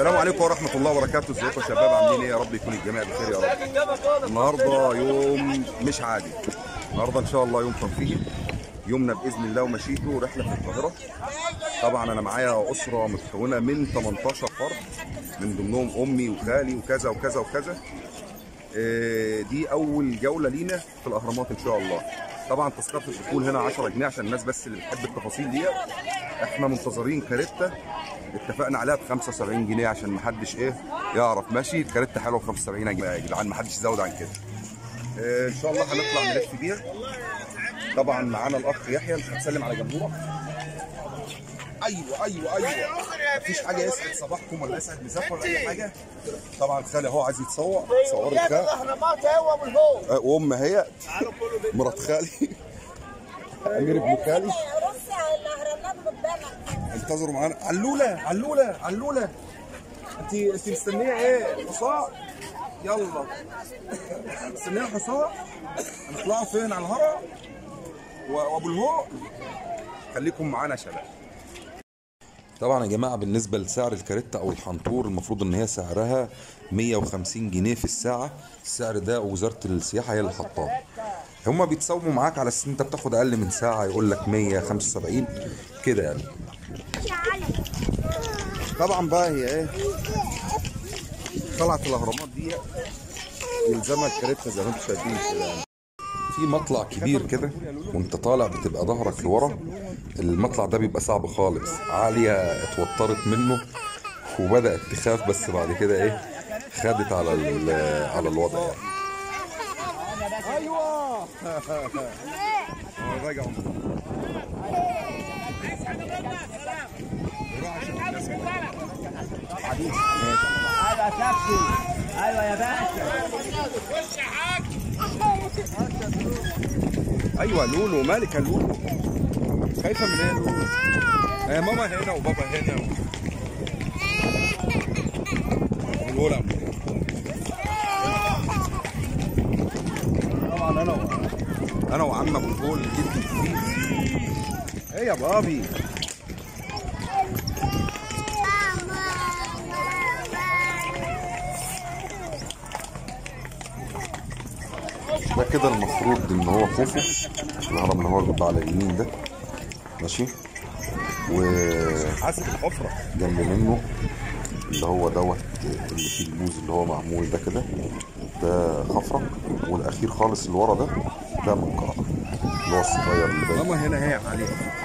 السلام عليكم ورحمة الله وبركاته ازيكم يا شباب عاملين ايه يا رب يكون الجميع بخير يا رب النهارده يوم مش عادي النهارده ان شاء الله يوم ترفيهي يومنا باذن الله ومشيئته رحله في القاهره طبعا انا معايا اسره متكونه من 18 فرد من ضمنهم امي وخالي وكذا وكذا وكذا آه، دي اول جوله لينا في الاهرامات ان شاء الله طبعا تذكره الدخول هنا 10 جنيه عشان الناس بس اللي بتحب التفاصيل دي احنا منتظرين كاريتا اتفقنا عليها ب 75 جنيه عشان محدش ايه يعرف ماشي الكاريتا حلوه ب 75 جنيه يا جدعان محدش يزود عن كده آه، ان شاء الله هنطلع نلف بيها طبعا معانا الاخ يحيى مش هنسلم على جمهورك ايوه ايوه ايوه مفيش حاجه يسعد صباحكم ولا يسعد مساكم ولا اي حاجه طبعا خالي اهو عايز يتصور صور الخال الاهرامات هو من فوق آه، وام هي مرات خالي امير ابن خالي رصي على الاهرامات قدامك انتظروا معانا علوله علوله علوله انت انت مستنيه ايه حصان يلا مستنيه حصان هنطلعوا فين على الهرم و- وابو الهول خليكم معانا يا شباب طبعا يا جماعه بالنسبه لسعر الكاريتا او الحنطور المفروض ان هي سعرها 150 جنيه في الساعه السعر ده وزاره السياحه هي اللي حطاه هما بيتساوموا معاك على اساس ان انت بتاخد اقل من ساعه يقول لك 175 كده يعني طبعا بقى هي ايه طلعت الاهرامات دي يلزمها الكاريتا زي ما انتم شايفين كده يعني. في مطلع كبير كده وانت طالع بتبقى ظهرك لورا المطلع ده بيبقى صعب خالص عالية اتوترت منه وبدأت تخاف بس بعد كده ايه خدت على ال- على الوضع يعني ايوه راجع هذا تاكسي ايوه يا باشا ايوه لولو مالك يا لولو خايفه من ايه يا لولو آه ماما هنا وبابا هنا والولد طبعا انا و... انا وعم ابو الفول جدي ايه يا بابي ده كده المفروض ان هو خوفو الهرم اللي هو بيبقى على اليمين ده ماشي و حاسب الحفره جنب منه اللي هو دوت اللي فيه البوز اللي هو معمول ده كده ده خفرة والاخير خالص اللي ورا ده ده منقار اللي هو الصغير اللي باين ماما هنا هي عليه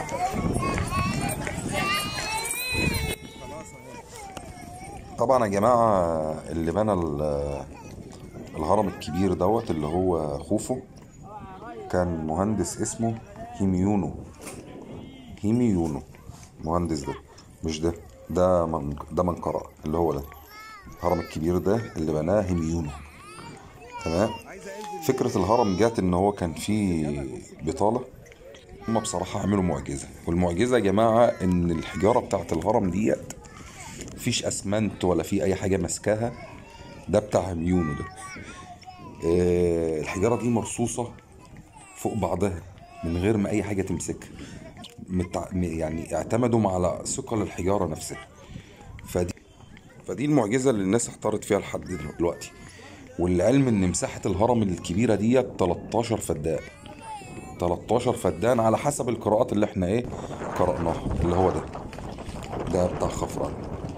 طبعا يا جماعه اللي بنى ال- الهرم الكبير دوت اللي هو خوفو كان مهندس اسمه هيميونو هيميونو المهندس ده مش ده ده من ده منقرة اللي هو ده الهرم الكبير ده اللي بناه هيميونو تمام فكرة الهرم جات ان هو كان فيه بطالة هما بصراحة عملوا معجزة والمعجزة يا جماعة ان الحجارة بتاعت الهرم ديت مفيش اسمنت ولا في اي حاجة ماسكاها ده بتاع هيميونو ده آه، الحجارة دي مرصوصة فوق بعضها من غير ما أي حاجة تمسكها متع... م- يعني اعتمدوا على ثقل الحجارة نفسها فدي فدي المعجزة اللي الناس احتارت فيها لحد دلوقتي والعلم ان مساحة الهرم الكبيرة ديت 13 فدان 13 فدان على حسب القراءات اللي احنا ايه قرأناها اللي هو ده ده بتاع خفران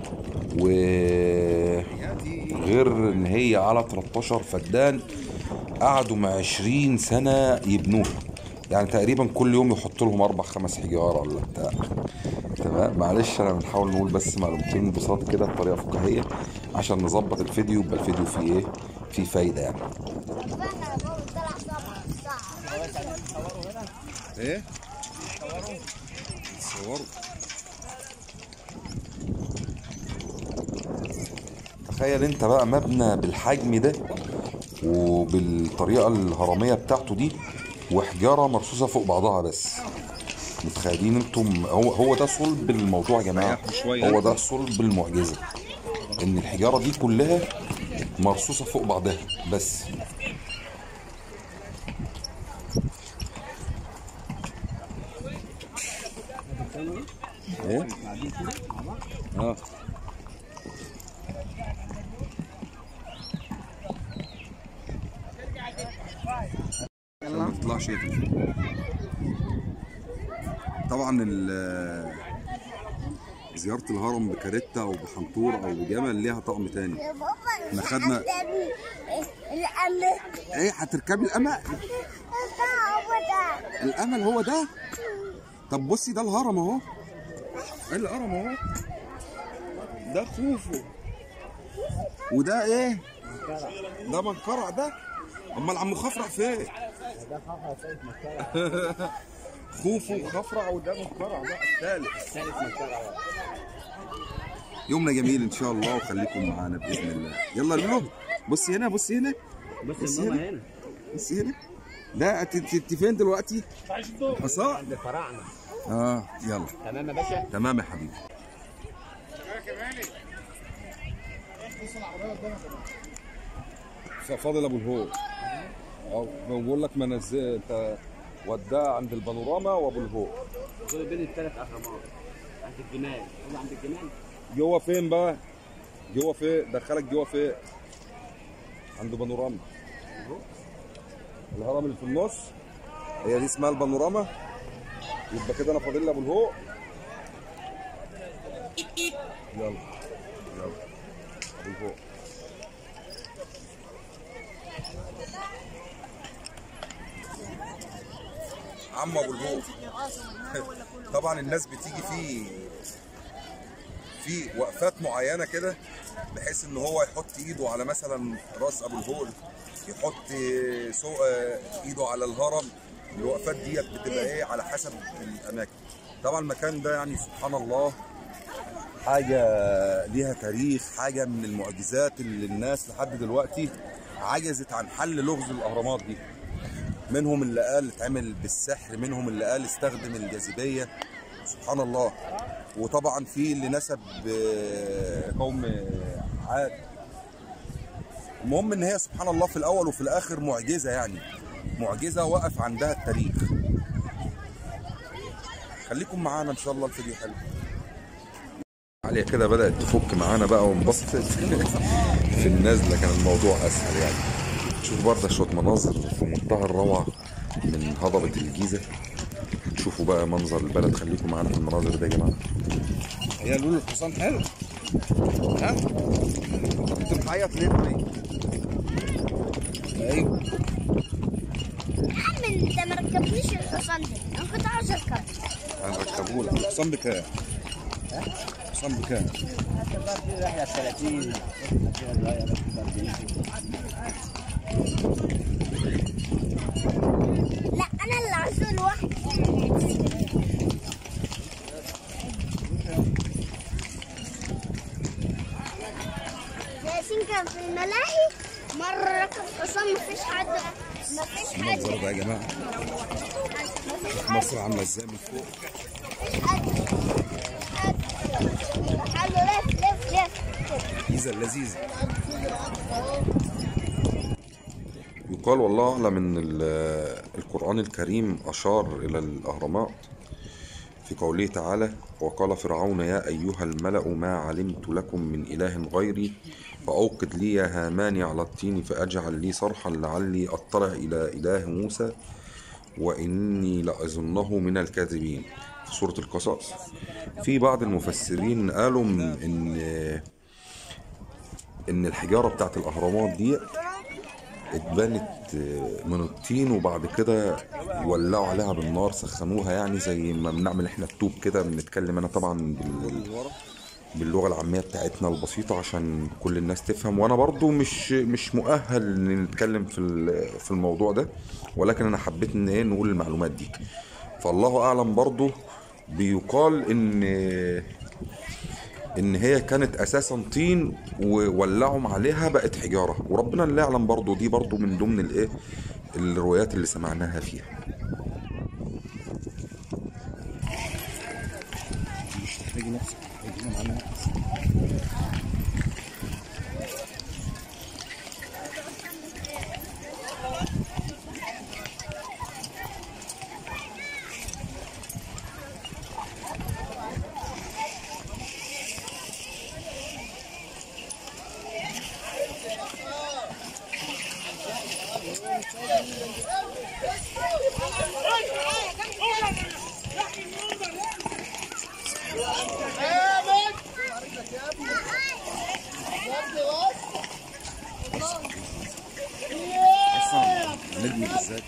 وغير ان هي على 13 فدان قعدوا مع 20 سنة يبنوها يعني تقريبا كل يوم يحط لهم اربع خمس حجاره ولا بتاع تمام معلش انا بنحاول نقول بس معلومتين بساط كده بطريقه فكاهيه عشان نظبط الفيديو يبقى الفيديو فيه ايه فيه فايده يعني ايه صوروا تخيل انت بقى مبنى بالحجم ده وبالطريقه الهرميه بتاعته دي وحجاره مرصوصه فوق بعضها بس متخيلين انتم هو هو ده صلب الموضوع يا جماعه هو ده صلب المعجزه ان الحجاره دي كلها مرصوصه فوق بعضها بس ايه اه بتاع شتوي طبعا ال- زيارة الهرم بكاريتا او بحنطور او بجمل ليها طقم تاني يا بابا احنا خدنا- الأمل ايه هتركبي الامل هو ده الامل هو ده طب بصي ده الهرم اهو ايه الهرم اهو ده خوفو وده ايه ده منقرع ده امال عم خفرع فين خوفو وخفرع وده منقرع بقى الثالث ثالث منطقه يومنا جميل ان شاء الله وخليكم معانا باذن الله يلا لولو بصي هنا بصي هنا بص بص ماما هنا. هنا بصي هنا لا انت انت- انت فين دلوقتي؟ حصان عند الفراعنه اه يلا تمام يا باشا تمام يا حبيبي فاضل ابو الهول اه بقول لك منزل انت وداه عند البانوراما وابو الهول دول بين الثلاث اهرامات عند الجمال قول عند الجمال جوه فين بقى؟ جوه فين؟ دخلك جوه فين؟ عند بانوراما الهرم اللي في النص هي دي اسمها البانوراما يبقى كده انا فاضل لي ابو الهول يلا يلا ابو الهول عم ابو الهول طبعا الناس بتيجي فيه في وقفات معينه كده بحيث ان هو يحط ايده على مثلا راس ابو الهول يحط سو... آه، ايده على الهرم الوقفات ديت بتبقى ايه على حسب الاماكن طبعا المكان ده يعني سبحان الله حاجه ليها تاريخ حاجه من المعجزات اللي الناس لحد دلوقتي عجزت عن حل لغز الاهرامات دي منهم اللي قال اتعمل بالسحر منهم اللي قال استخدم الجاذبيه سبحان الله وطبعا في اللي نسب آه، قوم آه، عاد المهم ان هي سبحان الله في الاول وفي الاخر معجزه يعني معجزه وقف عندها التاريخ خليكم معانا ان شاء الله الفيديو حلو عليا كده بدات تفك معانا بقى وانبسطت في النازله كان الموضوع اسهل يعني شوف برضه شويه مناظر في منتهى الروعه من هضبه الجيزه تشوفوا بقى منظر البلد خليكم معانا في المناظر ده يا جماعه يا لولو الحصان حلو ها انت بتعيط ليه طيب ايوه عم انت ما ركبنيش الحصان ده انا كنت عاوز اركب هنركبه لك الحصان بكام الحصان بكام رحله 30 لا انا اللي عاوزه لوحدي ياسين كان في الملاهي مرة ركب حصان مفيش حد مفيش حد المنظر ده يا جماعه مفيش حد مصر عامله ازاي من فوق مفيش حد حد قال له لف لف لف كده. الجيزه اللذيذه يقال والله اعلم ان ال- القران الكريم اشار الى الاهرامات في قوله تعالى وقال فرعون يا ايها الملا ما علمت لكم من اله غيري فاوقد لي يا هامان على الطين فاجعل لي صرحا لعلي اطلع الى اله موسى واني لاظنه من الكاذبين في سوره القصص في بعض المفسرين قالوا ان ان الحجاره بتاعت الاهرامات دي اتبنت من الطين وبعد كده ولعوا عليها بالنار سخنوها يعني زي ما بنعمل احنا الطوب كده بنتكلم انا طبعا بال- باللغه العاميه بتاعتنا البسيطه عشان كل الناس تفهم وانا برضو مش مش مؤهل ان نتكلم في ال- في الموضوع ده ولكن انا حبيت ان ايه نقول المعلومات دي فالله اعلم برضو بيقال ان ان هي كانت اساسا طين وولعهم عليها بقت حجاره وربنا اللي يعلم برضو دي برضو من ضمن الايه الروايات اللي سمعناها فيها مش تحتاجي نفسك تحتاجي معانا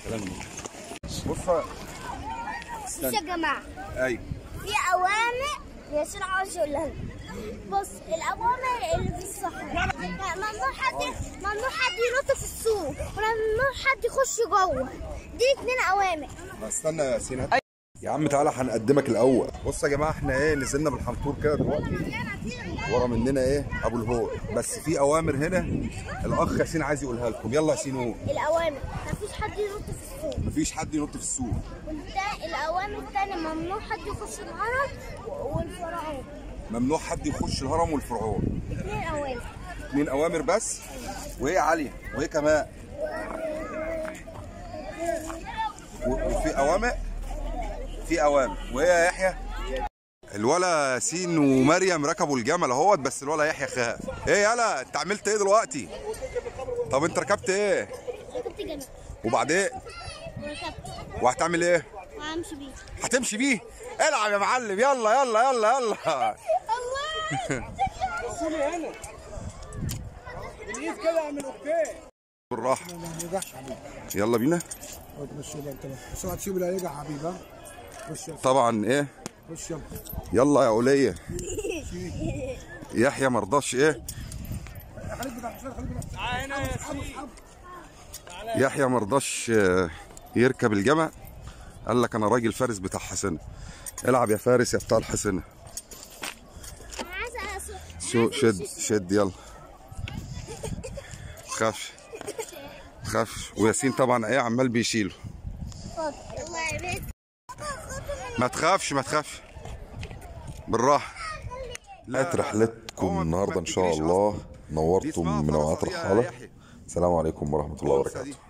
بص بص يا جماعه ايوه في اوامر ياسين عاوز يقولها لنا. بص الاوامر اللي في الصحراء ممنوع حد ممنوع حد ينط في السوق وممنوع حد يخش جوه دي اتنين اوامر استنى يا ياسين هات. يا عم تعالى هنقدمك الاول بص يا جماعه احنا ايه نزلنا بالحنطور كده دلوقتي ورا مننا ايه ابو الهول بس في اوامر هنا الاخ ياسين عايز يقولها لكم يلا ياسين قول الاوامر مفيش حد ينط في السوق مفيش حد ينط في السوق والتا- الاوامر التانية ممنوع حد يخش الهرم والفرعون ممنوع حد يخش الهرم والفرعون اتنين اوامر اتنين اوامر بس وهي عاليه وهي كمان و- وفي اوامر في اوامر وهي يا يحيى الولا ياسين ومريم ركبوا الجمل اهوت بس الولا يحيى خاف ايه يالا انت عملت ايه دلوقتي طب انت ركبت ايه ركبت جنب وبعدين وركبت وهتعمل ايه وهمشي بيه هتمشي بيه العب يا معلم يلا يلا يلا يلا الله الايد كده اعمل اوكي بالراحه ما نجحش حبيبي يلا بينا تمشي بقى انت بس اوعى تسيب اللي هينجح حبيبي ها خش يلا طبعا ايه خش يلا يلا يا وليه يحيى مرضاش ايه خليك بتاع حسين خليك بتاع تعال هنا يا اصحاب اصحاب يحيى مرضاش آه، يركب الجمل قال لك انا راجل فارس بتاع حسنه العب يا فارس يا بتاع الحسنه انا عايزه أس- شو عايزة شد أمشي. شد يلا تخافش تخافش وياسين طبعا ايه عمال بيشيله اتفضل. يلا يا بيت ما تخافش ما تخافش بالراحه نهاية رحلتكم النهارده ان شاء الله نورتم منوعات رحاله السلام عليكم ورحمه الله وبركاته